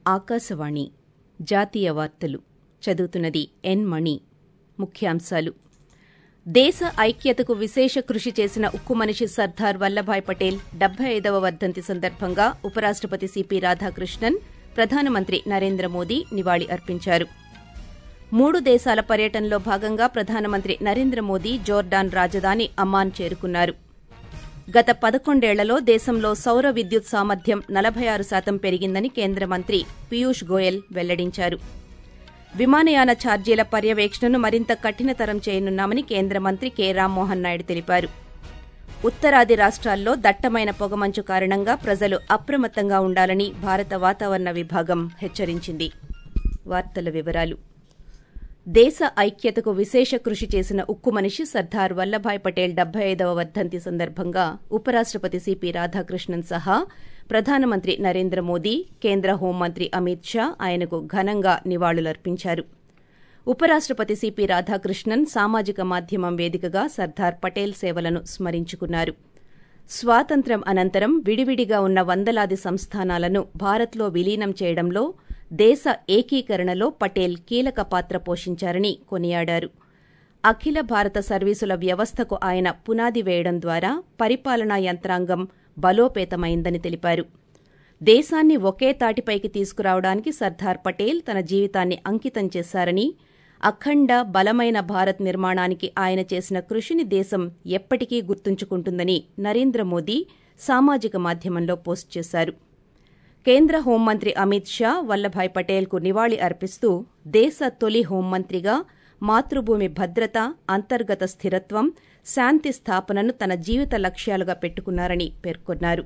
ఆకాశవాణి జాతీయ వార్తలు చదువుతున్నది ఎన్ మణి ముఖ్యాంశాలు దేశ ఐక్యతకు విశేష కృషి చేసిన ఉక్కు మనిషి సర్దార్ వల్లభాయ్ పటేల్ డెబ్బై ఐదవ వర్ధంతి సందర్భంగా ఉపరాష్టపతి సిపి రాధాకృష్ణన్ ప్రధానమంత్రి నరేంద్ర మోదీ నివాళి అర్పించారు మూడు దేశాల పర్యటనలో భాగంగా ప్రధానమంత్రి నరేంద్ర మోదీ జోర్డాన్ రాజధాని అమ్మాన్ చేరుకున్నారు గత పదకొండేళ్లలో దేశంలో సౌర విద్యుత్ సామర్థ్యం నలభై ఆరు శాతం పెరిగిందని కేంద్ర మంత్రి పీయూష్ గోయల్ వెల్లడించారు విమానయాన ఛార్జీల పర్యవేక్షణను మరింత కఠినతరం చేయనున్నామని కేంద్ర మంత్రి కె రామ్మోహన్ నాయుడు తెలిపారు ఉత్తరాది రాష్ట్రాల్లో దట్టమైన పొగమంచు కారణంగా ప్రజలు అప్రమత్తంగా ఉండాలని భారత వాతావరణ విభాగం హెచ్చరించింది వార్తల వివరాలు దేశ ఐక్యతకు విశేష కృషి చేసిన ఉక్కు మనిషి సర్దార్ వల్లభాయ్ పటేల్ డెబ్బై ఐదవ వర్ధంతి సందర్భంగా ఉపరాష్టపతి సిపి రాధాకృష్ణన్ సహా ప్రధానమంత్రి నరేంద్ర మోదీ కేంద్ర హోంమంత్రి అమిత్ షా ఆయనకు ఘనంగా నివాళులర్పించారు ఉపరాష్టపతి సిపి రాధాకృష్ణన్ సామాజిక మాధ్యమం వేదికగా సర్దార్ పటేల్ సేవలను స్మరించుకున్నారు స్వాతంత్ర్యం అనంతరం విడివిడిగా ఉన్న వందలాది సంస్థానాలను భారత్లో విలీనం చేయడంలో దేశ ఏకీకరణలో పటేల్ కీలక పాత్ర పోషించారని కొనియాడారు అఖిల భారత సర్వీసుల వ్యవస్థకు ఆయన పునాది వేయడం ద్వారా పరిపాలనా యంత్రాంగం బలోపేతమైందని తెలిపారు దేశాన్ని ఒకే తాటిపైకి తీసుకురావడానికి సర్దార్ పటేల్ తన జీవితాన్ని అంకితం చేశారని అఖండ బలమైన భారత్ నిర్మాణానికి ఆయన చేసిన కృషిని దేశం ఎప్పటికీ గుర్తుంచుకుంటుందని నరేంద్ర మోదీ సామాజిక మాధ్యమంలో పోస్ట్ చేశారు కేంద్ర హోంమంత్రి అమిత్ షా వల్లభాయ్ పటేల్కు నివాళి అర్పిస్తూ దేశ తొలి హోంమంత్రిగా మాతృభూమి భద్రత అంతర్గత స్థిరత్వం శాంతి స్థాపనను తన జీవిత లక్ష్యాలుగా పెట్టుకున్నారని పేర్కొన్నారు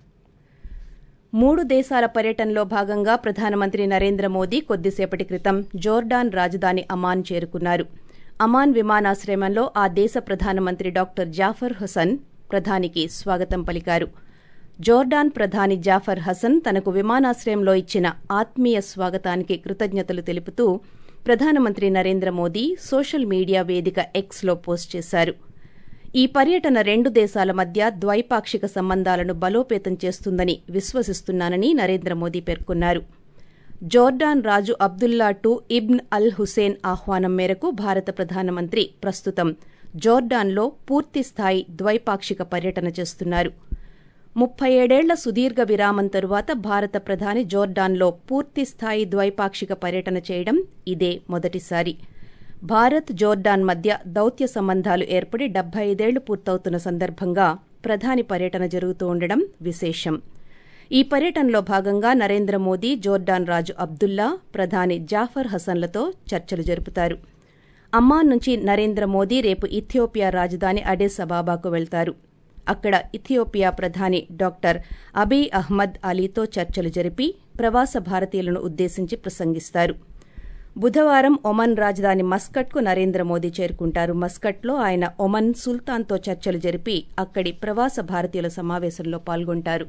మూడు దేశాల పర్యటనలో భాగంగా ప్రధానమంత్రి నరేంద్ర మోదీ కొద్దిసేపటి క్రితం జోర్డాన్ రాజధాని అమాన్ చేరుకున్నారు అమాన్ విమానాశ్రయంలో ఆ దేశ ప్రధానమంత్రి డాక్టర్ జాఫర్ హసన్ ప్రధానికి స్వాగతం పలికారు జోర్డాన్ ప్రధాని జాఫర్ హసన్ తనకు విమానాశ్రయంలో ఇచ్చిన ఆత్మీయ స్వాగతానికి కృతజ్ఞతలు తెలుపుతూ ప్రధానమంత్రి నరేంద్ర మోదీ సోషల్ మీడియా వేదిక ఎక్స్లో పోస్ట్ చేశారు ఈ పర్యటన రెండు దేశాల మధ్య ద్వైపాక్షిక సంబంధాలను బలోపేతం చేస్తుందని విశ్వసిస్తున్నానని నరేంద్ర మోదీ పేర్కొన్నారు జోర్డాన్ రాజు Abdullah two ibn al Hussein ఆహ్వానం మేరకు భారత ప్రధానమంత్రి ప్రస్తుతం జోర్డాన్లో పూర్తిస్థాయి ద్వైపాక్షిక పర్యటన చేస్తున్నారు ముప్పై ఏడేళ్ల సుదీర్ఘ విరామం తరువాత భారత ప్రధాని జోర్డాన్లో పూర్తిస్థాయి ద్వైపాక్షిక పర్యటన చేయడం ఇదే మొదటిసారి భారత్ జోర్డాన్ మధ్య దౌత్య సంబంధాలు ఏర్పడి డెబ్బై ఐదేళ్లు పూర్తవుతున్న సందర్భంగా ప్రధాని పర్యటన జరుగుతూ ఉండడం విశేషం ఈ పర్యటనలో భాగంగా నరేంద్ర మోదీ జోర్డాన్ రాజు అబ్దుల్లా ప్రధాని జాఫర్ హసన్లతో చర్చలు జరుపుతారు అమ్మాన్ నుంచి నరేంద్ర మోదీ రేపు ఇథియోపియా రాజధాని అడెస్ అబాబాకు వెళ్తారు అక్కడ ఇథియోపియా ప్రధాని డాక్టర్ అబీ అహ్మద్ అలీతో చర్చలు జరిపి ప్రవాస భారతీయులను ఉద్దేశించి ప్రసంగిస్తారు బుధవారం ఒమన్ రాజధాని మస్కట్కు నరేంద్ర మోదీ చేరుకుంటారు మస్కట్లో ఆయన ఒమన్ సుల్తాన్తో చర్చలు జరిపి అక్కడి ప్రవాస భారతీయుల సమావేశంలో పాల్గొంటారు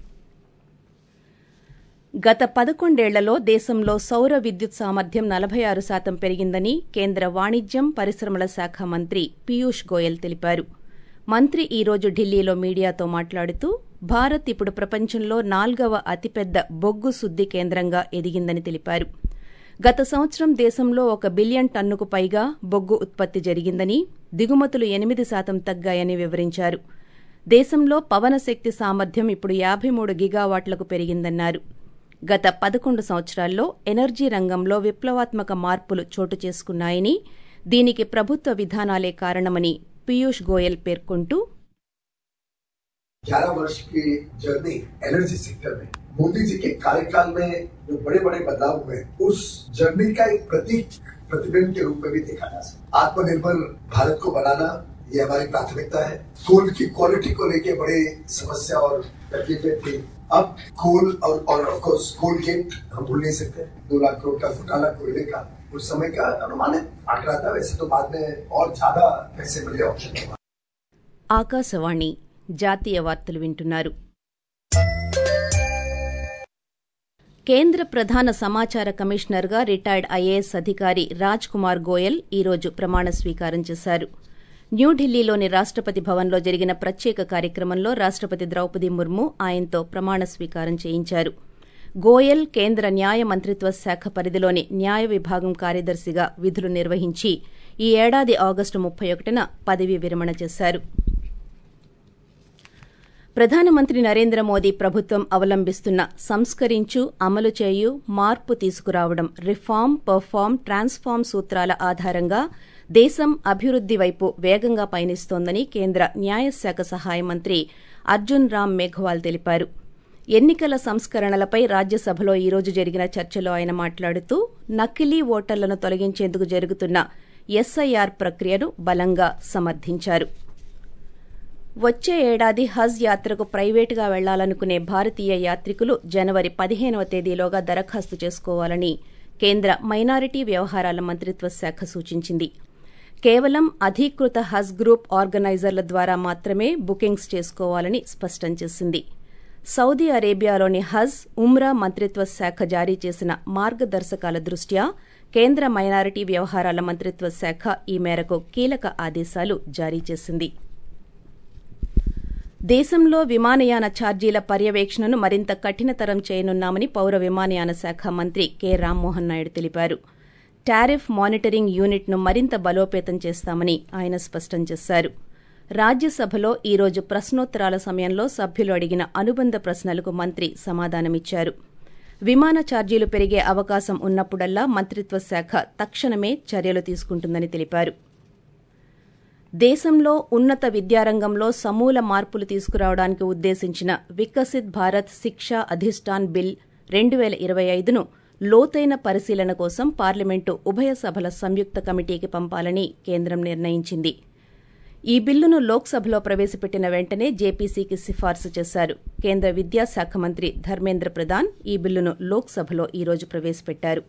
గత పదకొండేళ్లలో దేశంలో సౌర విద్యుత్ సామర్థ్యం నలభై ఆరు శాతం పెరిగిందని కేంద్ర వాణిజ్యం పరిశ్రమల శాఖ మంత్రి పీయూష్ గోయల్ తెలిపారు మంత్రి ఈ రోజు ఢిల్లీలో మీడియాతో మాట్లాడుతూ భారత్ ఇప్పుడు ప్రపంచంలో నాల్గవ అతిపెద్ద బొగ్గు శుద్ది కేంద్రంగా ఎదిగిందని తెలిపారు గత సంవత్సరం దేశంలో ఒక బిలియన్ టన్నుకు పైగా బొగ్గు ఉత్పత్తి జరిగిందని దిగుమతులు ఎనిమిది శాతం తగ్గాయని వివరించారు దేశంలో పవన శక్తి సామర్థ్యం ఇప్పుడు యాభై మూడు గిగావాట్లకు పెరిగిందన్నారు గత పదకొండు సంవత్సరాల్లో ఎనర్జీ రంగంలో విప్లవాత్మక మార్పులు చోటు చేసుకున్నాయని దీనికి ప్రభుత్వ విధానాలే కారణమని పీయూష్ గోయల్ పేర్కొంటూ ग्यारह वर्ष की जर्नी एनर्जी सेक्टर में मोदी जी के कार्यकाल में जो बड़े बड़े बदलाव हुए उस जर्नी का एक प्रतीक प्रतिबिंब के रूप में भी देखा जा सकता आत्मनिर्भर भारत को बनाना ये हमारी प्राथमिकता है कोल की क्वालिटी को लेके बड़ी समस्या और तकलीफें थी अब कोल और और ऑफकोर्स कोल गेट हम भूल नहीं सकते दो लाख करोड़ का घोटाला कोयले का उस समय का अनुमानित आंकड़ा था वैसे तो बाद में और ज्यादा पैसे मिले ऑप्शन ఆకాశవాణి జాతీయ వార్తలు వింటున్నారు కేంద్ర ప్రధాన సమాచార కమిషనర్గా రిటైర్డ్ ఐఏఎస్ అధికారి రాజ్ కుమార్ గోయల్ ఈరోజు ప్రమాణ స్వీకారం చేశారు న్యూఢిల్లీలోని రాష్టపతి భవన్లో జరిగిన ప్రత్యేక కార్యక్రమంలో రాష్టపతి ద్రౌపది ముర్ము ఆయనతో ప్రమాణ స్వీకారం చేయించారు గోయల్ కేంద్ర న్యాయ మంత్రిత్వ శాఖ పరిధిలోని న్యాయ విభాగం కార్యదర్శిగా విధులు నిర్వహించి ఈ ఏడాది ఆగస్టు ముప్పై ఒకటిన పదవీ విరమణ చేశారు ప్రధానమంత్రి నరేంద్ర మోదీ ప్రభుత్వం అవలంబిస్తున్న సంస్కరించు అమలు చేయు మార్పు తీసుకురావడం రిఫార్మ్ పర్ఫార్మ్ ట్రాన్స్ఫార్మ్ సూత్రాల ఆధారంగా దేశం అభివృద్ది వైపు వేగంగా పయనిస్తోందని కేంద్ర న్యాయశాఖ సహాయ మంత్రి అర్జున్ రామ్ మేఘ్వాల్ తెలిపారు ఎన్నికల సంస్కరణలపై రాజ్యసభలో ఈ రోజు జరిగిన చర్చలో ఆయన మాట్లాడుతూ నకిలీ ఓటర్లను తొలగించేందుకు జరుగుతున్న ఎస్ఐఆర్ ప్రక్రియను బలంగా సమర్థించారు వచ్చే ఏడాది హజ్ యాత్రకు ప్రైవేటుగా వెళ్లాలనుకునే భారతీయ యాత్రికులు జనవరి పదిహేనవ తేదీలోగా దరఖాస్తు చేసుకోవాలని కేంద్ర మైనారిటీ వ్యవహారాల మంత్రిత్వ శాఖ సూచించింది కేవలం అధీకృత హజ్ గ్రూప్ ఆర్గనైజర్ల ద్వారా మాత్రమే బుకింగ్స్ చేసుకోవాలని స్పష్టం చేసింది సౌదీ అరేబియాలోని హజ్ ఉమ్రా మంత్రిత్వ శాఖ జారీ చేసిన మార్గదర్శకాల దృష్ట్యా కేంద్ర మైనారిటీ వ్యవహారాల మంత్రిత్వ శాఖ ఈ మేరకు కీలక ఆదేశాలు జారీ చేసింది దేశంలో విమానయాన ఛార్జీల పర్యవేక్షణను మరింత కఠినతరం చేయనున్నామని పౌర విమానయాన శాఖ మంత్రి కె రామ్మోహన్ నాయుడు తెలిపారు టారిఫ్ మానిటరింగ్ యూనిట్ను మరింత బలోపేతం చేస్తామని ఆయన స్పష్టం చేశారు రాజ్యసభలో ఈ రోజు ప్రశ్నోత్తరాల సమయంలో సభ్యులు అడిగిన అనుబంధ ప్రశ్నలకు మంత్రి సమాధానమిచ్చారు విమాన ఛార్జీలు పెరిగే అవకాశం ఉన్నప్పుడల్లా మంత్రిత్వ శాఖ తక్షణమే చర్యలు తీసుకుంటుందని తెలిపారు దేశంలో ఉన్నత విద్యారంగంలో సమూల మార్పులు తీసుకురావడానికి ఉద్దేశించిన వికసిత్ భారత్ శిక్షా అధిష్టాన్ బిల్ రెండు పేల ఇరవై ఐదును లోతైన పరిశీలన కోసం పార్లమెంటు ఉభయ సభల సంయుక్త కమిటీకి పంపాలని కేంద్రం నిర్ణయించింది ఈ బిల్లును లోక్సభలో ప్రవేశపెట్టిన వెంటనే జేపీసీకి సిఫార్సు చేశారు కేంద్ర విద్యాశాఖ మంత్రి ధర్మేంద్ర ప్రధాన్ ఈ బిల్లును లోక్సభలో ఈ రోజు ప్రవేశపెట్టారు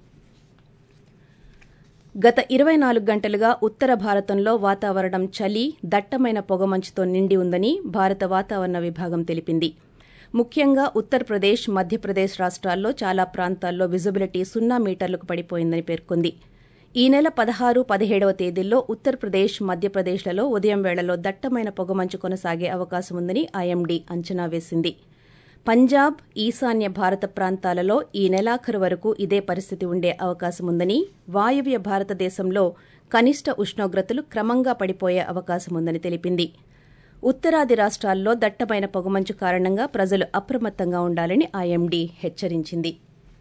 గత ఇరవై నాలుగు గంటలుగా ఉత్తర భారతంలో వాతావరణం చలి దట్టమైన పొగమంచుతో నిండి ఉందని భారత వాతావరణ విభాగం తెలిపింది ముఖ్యంగా ఉత్తరప్రదేశ్ మధ్యప్రదేశ్ రాష్ట్రాల్లో చాలా ప్రాంతాల్లో విజిబిలిటీ సున్నా మీటర్లకు పడిపోయిందని పేర్కొంది ఈ నెల పదహారు పదిహేడవ తేదీల్లో ఉత్తరప్రదేశ్ మధ్యప్రదేశ్లలో ఉదయం వేళలో దట్టమైన పొగమంచు కొనసాగే అవకాశం ఉందని ఐఎండీ అంచనా వేసింది పంజాబ్ ఈశాన్య భారత ప్రాంతాలలో ఈ నెలాఖరు వరకు ఇదే పరిస్థితి ఉండే అవకాశం ఉందని వాయవ్య భారతదేశంలో కనిష్ట ఉష్ణోగ్రతలు క్రమంగా పడిపోయే అవకాశం ఉందని తెలిపింది ఉత్తరాది రాష్ట్రాల్లో దట్టమైన పొగమంచు కారణంగా ప్రజలు అప్రమత్తంగా ఉండాలని ఐఎండీ హెచ్చరించింది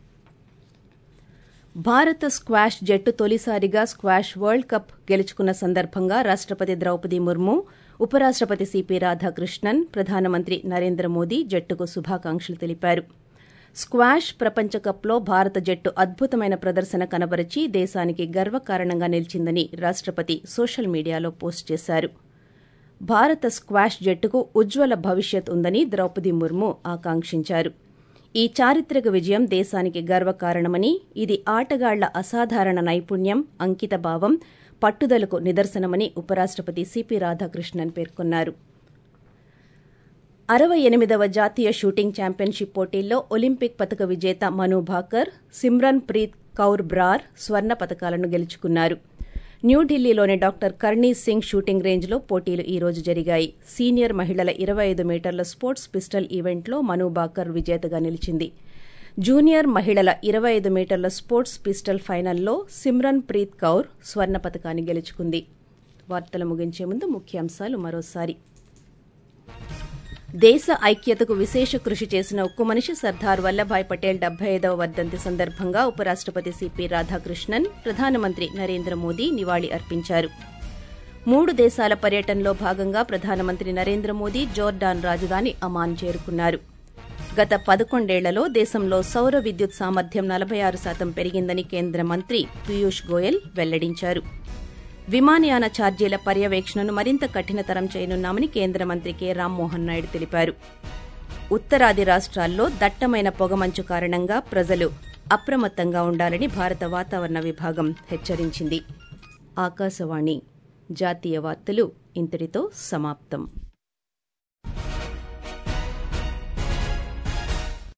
భారత స్క్వాష్ జట్టు తొలిసారిగా స్క్వాష్ వరల్డ్ కప్ గెలుచుకున్న సందర్భంగా రాష్టపతి ద్రౌపది ముర్ము ఉపరాష్టపతి సిపి రాధాకృష్ణన్ ప్రధానమంత్రి నరేంద్ర మోదీ జట్టుకు శుభాకాంక్షలు తెలిపారు స్క్వాష్ ప్రపంచ కప్లో భారత జట్టు అద్భుతమైన ప్రదర్శన కనబరిచి దేశానికి గర్వకారణంగా నిలిచిందని రాష్టపతి సోషల్ మీడియాలో పోస్ట్ చేశారు భారత స్క్వాష్ జట్టుకు ఉజ్వల భవిష్యత్ ఉందని ద్రౌపది ముర్ము ఆకాంక్షించారు ఈ చారిత్రక విజయం దేశానికి గర్వకారణమని ఇది ఆటగాళ్ల అసాధారణ నైపుణ్యం అంకితభావం పట్టుదలకు నిదర్శనమని ఉపరాష్టపతి సిపి రాధాకృష్ణన్ పేర్కొన్నారు అరవై ఎనిమిదవ జాతీయ షూటింగ్ ఛాంపియన్షిప్ పోటీల్లో ఒలింపిక్ పతక విజేత మను భాకర్ సిమ్రన్ ప్రీత్ కౌర్ బ్రార్ స్వర్ణ పతకాలను గెలుచుకున్నారు న్యూఢిల్లీలోని డాక్టర్ కర్ణీ సింగ్ షూటింగ్ రేంజ్లో పోటీలు ఈ రోజు జరిగాయి సీనియర్ మహిళల ఇరవై ఐదు మీటర్ల స్పోర్ట్స్ పిస్టల్ ఈవెంట్లో మను బాకర్ విజేతగా నిలిచింది జూనియర్ మహిళల ఇరవై ఐదు మీటర్ల స్పోర్ట్స్ పిస్టల్ ఫైనల్లో సిమ్రన్ ప్రీత్ కౌర్ స్వర్ణ పతకాన్ని గెలుచుకుంది వార్తలు ముగించే ముందు ముఖ్యాంశాలు మరోసారి దేశ ఐక్యతకు విశేష కృషి చేసిన ఉక్కు మనిషి సర్దార్ వల్లభాయ్ పటేల్ డెబ్బై ఐదవ వర్ధంతి సందర్భంగా ఉపరాష్టపతి సిపి రాధాకృష్ణన్ ప్రధానమంత్రి నరేంద్ర మోదీ నివాళి అర్పించారు మూడు దేశాల పర్యటనలో భాగంగా ప్రధానమంత్రి నరేంద్ర మోదీ జోర్డాన్ రాజధాని అమాన్ చేరుకున్నారు గత పదకొండేళ్లలో దేశంలో సౌర విద్యుత్ సామర్థ్యం నలభై ఆరు శాతం పెరిగిందని కేంద్ర మంత్రి పీయూష్ గోయల్ వెల్లడించారు విమానయాన ఛార్జీల పర్యవేక్షణను మరింత కఠినతరం చేయనున్నామని కేంద్ర మంత్రి కె రామ్మోహన్ నాయుడు తెలిపారు ఉత్తరాది రాష్ట్రాల్లో దట్టమైన పొగమంచు కారణంగా ప్రజలు అప్రమత్తంగా ఉండాలని భారత వాతావరణ విభాగం హెచ్చరించింది ఆకాశవాణి జాతీయ వార్తలు ఇంతటితో సమాప్తం